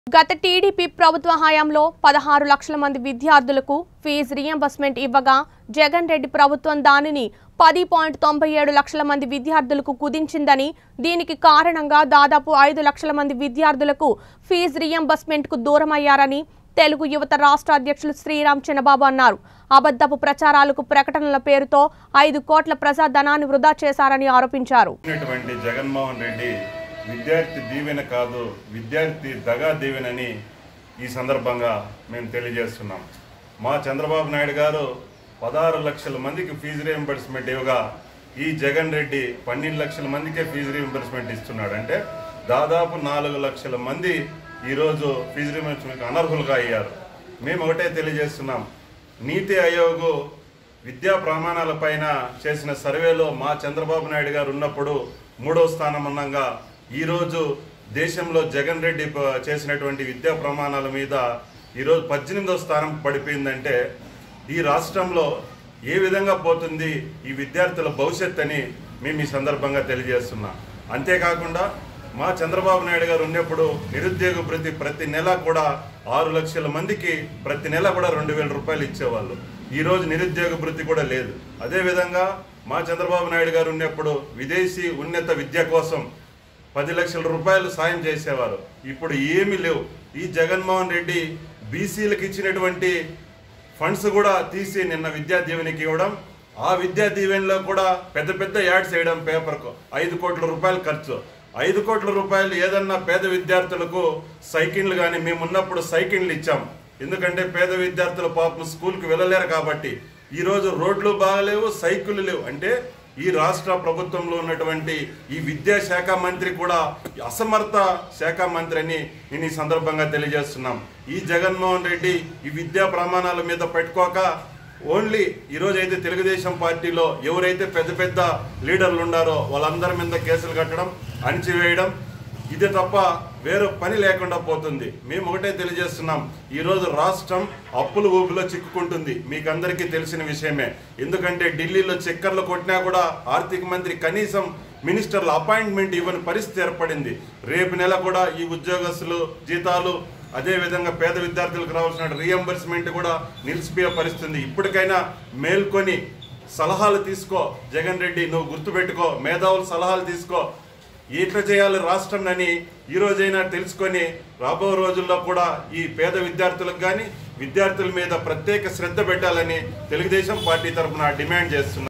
గత టీడీపీ ప్రభుత్వ హయాంలో పదహారు లక్షల మంది విద్యార్థులకు ఫీజు రియంబర్స్మెంట్ ఇవ్వగా జగన్ రెడ్డి ప్రభుత్వం దానిని పది పాయింట్ తొంభై ఏడు లక్షల మంది విద్యార్థులకు కుదించిందని దీనికి కారణంగా దాదాపు ఐదు లక్షల మంది విద్యార్థులకు ఫీజు రియంబర్స్మెంట్కు దూరమయ్యారని తెలుగు యువత రాష్ట్ర అధ్యక్షులు శ్రీరామ్ చిన్నబాబు అన్నారు అబద్ధపు ప్రచారాలకు ప్రకటనల పేరుతో ఐదు కోట్ల ప్రజాధనాన్ని వృధా చేశారని ఆరోపించారు ఉన్నటువంటి జగన్మోహన్ రెడ్డి విద్యార్థి దీవెన కాదు విద్యార్థి దగా దీవెనని ఈ సందర్భంగా మేము తెలియజేస్తున్నాం మా చంద్రబాబు నాయుడు గారు పదహారు లక్షల మందికి ఫీజు రియంబర్స్మెంట్ ఇవ్వగా ఈ జగన్ రెడ్డి పన్నెండు లక్షల మందికే ఫీజు రియంబర్స్మెంట్ ఇస్తున్నాడు అంటే దాదాపు నాలుగు లక్షల మంది ఈరోజు ఫీజు రియంబర్స్మెంట్ అనర్హులుగా అయ్యారు మేము ఒకటే తెలియజేస్తున్నాం నీతి ఆయోగ్ విద్యా ప్రమాణాల పైన చేసిన సర్వేలో మా చంద్రబాబు నాయుడు గారు ఉన్నప్పుడు మూడో స్థానం ఉన్నంగా ఈరోజు దేశంలో జగన్ రెడ్డి ప- చేసినటువంటి విద్యా ప్రమాణాల మీద ఈరోజు పద్దెనిమిదో స్థానం పడిపోయిందంటే ఈ రాష్ట్రంలో ఏ విధంగా పోతుంది ఈ విద్యార్థుల భవిష్యత్ అని మేము ఈ సందర్భంగా తెలియజేస్తున్నాం అంతేకాకుండా మా చంద్రబాబు నాయుడు గారు ఉన్నప్పుడు నిరుద్యోగ ప్రతి ప్రతి నెల కూడా ఆరు లక్షల మందికి ప్రతి నెల కూడా రెండు వేల రూపాయలు ఇచ్చేవాళ్ళు ఈ రోజు నిరుద్యోగ భృతి కూడా లేదు అదేవిధంగా మా చంద్రబాబు నాయుడు గారు ఉన్నప్పుడు విదేశీ ఉన్నత విద్య కోసం పది లక్షల రూపాయలు సాయం చేసేవారు ఇప్పుడు ఏమీ లేవు ఈ జగన్మోహన్ రెడ్డి బీసీలకు ఇచ్చినటువంటి ఫండ్స్ కూడా తీసి నిన్న విద్యా దీవెనకి ఇవ్వడం ఆ విద్యా దీవెనలో కూడా పెద్ద పెద్ద యాడ్స్ వేయడం పేపర్కు ఐదు కోట్ల రూపాయలు ఖర్చు ఐదు కోట్ల రూపాయలు ఏదన్నా పేద విద్యార్థులకు సైకిళ్ళు కానీ మేము ఉన్నప్పుడు సైకిళ్ళు ఇచ్చాం ఎందుకంటే పేద విద్యార్థుల పాపం స్కూల్కి వెళ్ళలేరు కాబట్టి ఈరోజు రోడ్లు బాగలేవు సైకిళ్ళు లేవు అంటే ఈ రాష్ట్ర ప్రభుత్వంలో ఉన్నటువంటి ఈ విద్యాశాఖ మంత్రి కూడా అసమర్థ శాఖ మంత్రి అని నేను ఈ సందర్భంగా తెలియజేస్తున్నాం ఈ జగన్మోహన్ రెడ్డి ఈ విద్యా ప్రమాణాల మీద పెట్టుకోక ఓన్లీ ఈరోజు అయితే తెలుగుదేశం పార్టీలో ఎవరైతే పెద్ద పెద్ద లీడర్లు ఉన్నారో వాళ్ళందరి మీద కేసులు కట్టడం అణిచివేయడం ఇదే తప్ప వేరే పని లేకుండా పోతుంది మేము ఒకటే తెలియజేస్తున్నాం ఈరోజు రాష్ట్రం అప్పుల ఊపిలో చిక్కుకుంటుంది మీకు అందరికీ తెలిసిన విషయమే ఎందుకంటే ఢిల్లీలో చక్కర్లు కొట్టినా కూడా ఆర్థిక మంత్రి కనీసం మినిస్టర్ల అపాయింట్మెంట్ ఇవ్వని పరిస్థితి ఏర్పడింది రేపు నెల కూడా ఈ ఉద్యోగస్తులు జీతాలు అదే విధంగా పేద విద్యార్థులకు రావాల్సిన రియంబర్స్మెంట్ కూడా నిలిచిపోయే పరిస్థితి ఇప్పటికైనా మేల్కొని సలహాలు తీసుకో జగన్ రెడ్డి నువ్వు గుర్తుపెట్టుకో మేధావుల సలహాలు తీసుకో ఎట్లా చేయాలి రాష్ట్రం అని ఈ రోజైనా తెలుసుకొని రాబో రోజుల్లో కూడా ఈ పేద విద్యార్థులకు కానీ విద్యార్థుల మీద ప్రత్యేక శ్రద్ధ పెట్టాలని తెలుగుదేశం పార్టీ తరఫున డిమాండ్ చేస్తున్నాం